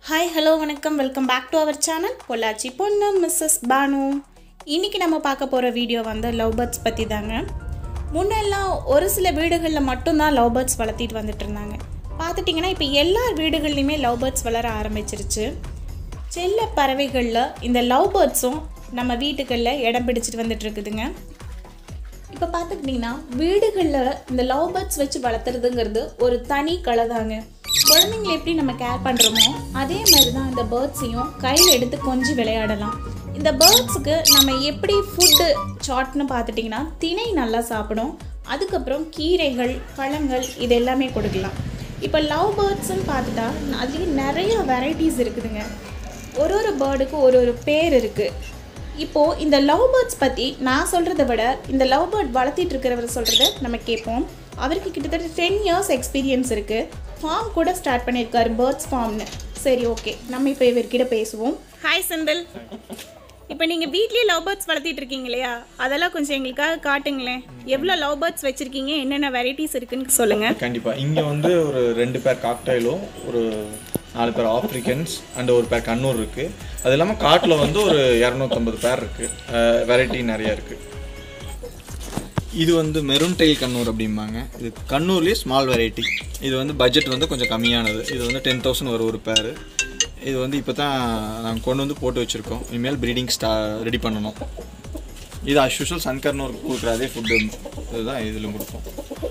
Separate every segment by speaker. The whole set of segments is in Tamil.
Speaker 1: ஹாய் ஹலோ வணக்கம் welcome back to our channel Pollachi பொண்ணு மிஸ்ஸஸ் பானு இன்றைக்கி நம்ம பார்க்க போகிற வீடியோ வந்து லவ் பேர்ட்ஸ் பற்றி தாங்க முன்னெல்லாம் ஒரு சில வீடுகளில் மட்டும்தான் லவ் பேர்ட்ஸ் வளர்த்திட்டு வந்துட்டு இருந்தாங்க பார்த்துட்டிங்கன்னா இப்போ எல்லா வீடுகள்லையுமே லவ் பேர்ட்ஸ் வளர ஆரம்பிச்சிருச்சு செல்ல பறவைகளில் இந்த லவ் பேர்ட்ஸும் நம்ம வீட்டுகளில் இடம் பிடிச்சிட்டு வந்துட்டு இருக்குதுங்க இப்போ பார்த்துக்கிட்டிங்கன்னா வீடுகளில் இந்த லவ் பேர்ட்ஸ் வச்சு வளர்த்துறதுங்கிறது ஒரு தனி கலை தாங்க குழந்தைங்களை எப்படி நம்ம கேர் பண்ணுறோமோ அதே மாதிரி தான் இந்த பேர்ட்ஸையும் கையில் எடுத்து கொஞ்சம் விளையாடலாம் இந்த பேர்ட்ஸுக்கு நம்ம எப்படி ஃபுட்டு சாட்னு பார்த்துட்டிங்கன்னா திணை நல்லா சாப்பிடும் அதுக்கப்புறம் கீரைகள் பழங்கள் இது எல்லாமே கொடுக்கலாம் இப்போ லவ் பேர்ட்ஸ்ன்னு பார்த்துட்டா அதுலேயும் நிறைய வெரைட்டிஸ் இருக்குதுங்க ஒரு ஒரு பேர்டுக்கும் ஒரு ஒரு பேர் இருக்குது இப்போது இந்த லவ் பேர்ட்ஸ் பற்றி நான் சொல்கிறத விட இந்த லவ் பேர்ட் வளர்த்திட்டு இருக்கிறவர் சொல்கிறத நம்ம கேட்போம் அவருக்கு கிட்டத்தட்ட டென் இயர்ஸ் எக்ஸ்பீரியன்ஸ் இருக்குது ஃபார்ம் கூட ஸ்டார்ட் பண்ணியிருக்காரு பேர்ட்ஸ் ஃபார்ம்னு சரி ஓகே நம்ம இப்போ இவர்கிட்ட பேசுவோம் ஹாய் செந்தில் இப்போ நீங்கள் வீட்லேயே லவ் பேர்ட்ஸ் வளர்த்திட்டு இருக்கீங்க இல்லையா அதெல்லாம் கொஞ்சம் எங்களுக்காக காட்டுங்களேன் எவ்வளோ லவ் பேர்ட்ஸ் வச்சுருக்கீங்க என்னென்ன வெரைட்டிஸ் இருக்குன்னு சொல்லுங்கள்
Speaker 2: கண்டிப்பாக இங்கே வந்து ஒரு ரெண்டு பேர் காக்டைலும் ஒரு நாலு பேர் ஆப்ரிக்கன்ஸ் அண்ட் ஒரு பேர் கண்ணூர் இருக்குது அது இல்லாமல் காட்டில் வந்து ஒரு இரநூத்தம்பது பேர் இருக்குது வெரைட்டி நிறைய இருக்குது இது வந்து மெரூன் டெயில் கண்ணூர் அப்படிம்பாங்க இது கண்ணூர்லேயே ஸ்மால் வெரைட்டி இது வந்து பட்ஜெட் வந்து கொஞ்சம் கம்மியானது இது வந்து டென் தௌசண்ட் வரும் ஒரு பேர் இது வந்து இப்போ தான் நாங்கள் கொண்டு வந்து போட்டு வச்சுருக்கோம் இனிமேல் ப்ரீடிங் ஸ்டா ரெடி பண்ணணும் இது அஸ்யூஷுவல் சன்கர்னூர் கொடுக்குற அதே ஃபுட்டு இதுதான் இதிலும் கொடுப்போம்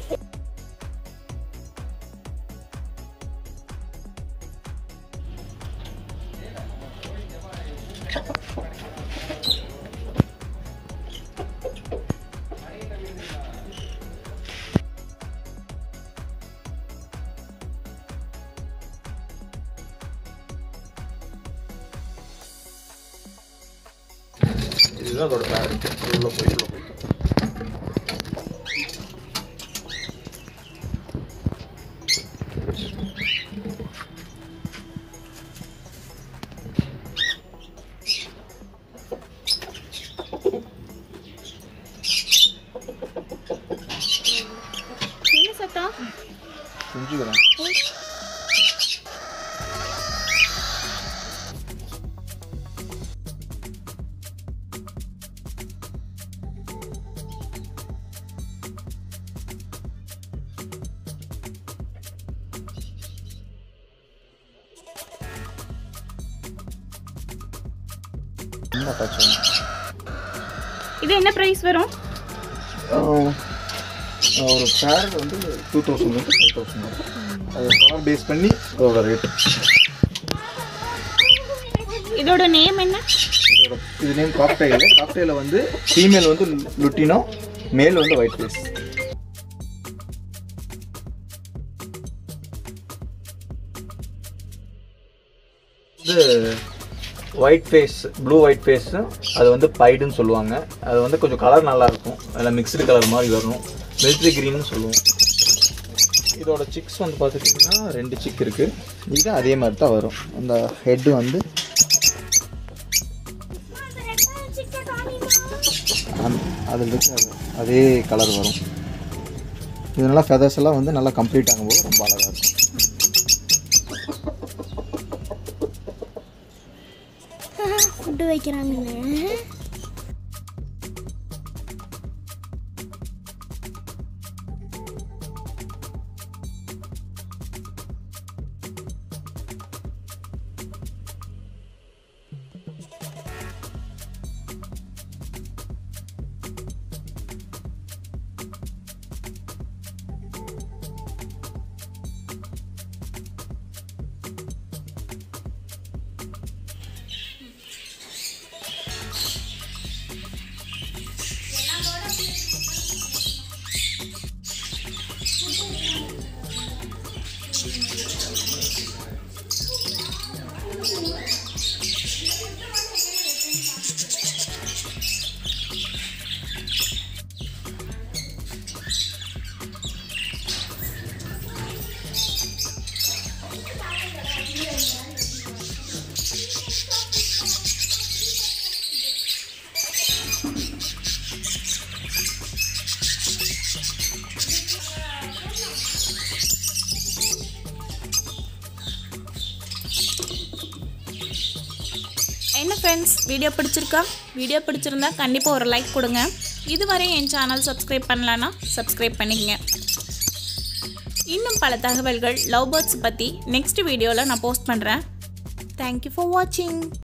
Speaker 2: இதுதான் அதோட பேர் உள்ள போய் உள்ள போய்
Speaker 1: என்ன சத்தம்
Speaker 2: செஞ்சுக்கிறேன் என்ன பச்சை
Speaker 1: இது என்ன ப்ரைஸ் வரும்
Speaker 2: ஒரு பேர் வந்து டூ தௌசண்ட் வந்து ஃபைவ் தௌசண்ட் வரும் அது கலர் பேஸ் பண்ணி அதோட ரேட்
Speaker 1: இதோட நேம் என்ன
Speaker 2: இதோட இது நேம் காக்டைல் காக்டைல வந்து ஃபீமேல் வந்து லுட்டினோ மேல் வந்து ஒயிட் ஃபேஸ் வந்து white face blue white face அது வந்து பைடுன்னு சொல்லுவாங்க அது வந்து கொஞ்சம் கலர் நல்லா இருக்கும் அதில் மிக்ஸ்டு கலர் மாதிரி வரும் மில்ட்ரி க்ரீன்னு சொல்லுவோம் இதோட சிக்ஸ் வந்து பார்த்துட்டிங்கன்னா ரெண்டு சிக் இருக்குது இது அதே மாதிரி தான் வரும் அந்த ஹெட்டு வந்து அந்த- அதில் இருக்க அதே கலர் வரும் இது நல்லா ஃபெதர்ஸ் எல்லாம் வந்து நல்லா கம்ப்ளீட் ஆகும்போது ரொம்ப அழகாக இருக்கும்
Speaker 3: ஃபுட்டு வைக்கிறாங்கங்க
Speaker 1: என்ன ஃப்ரெண்ட்ஸ் வீடியோ பிடிச்சிருக்கா வீடியோ பிடிச்சிருந்தா கண்டிப்பாக ஒரு லைக் கொடுங்க இதுவரை என் சேனல் சப்ஸ்கிரைப் பண்ணலன்னா சப்ஸ்கிரைப் பண்ணிக்கங்க இன்னும் பல தகவல்கள் லவ் பேர்ட்ஸ் பற்றி நெக்ஸ்ட் வீடியோவில் நான் போஸ்ட் பண்ணுறேன் தேங்க்யூ ஃபார் வாட்சிங்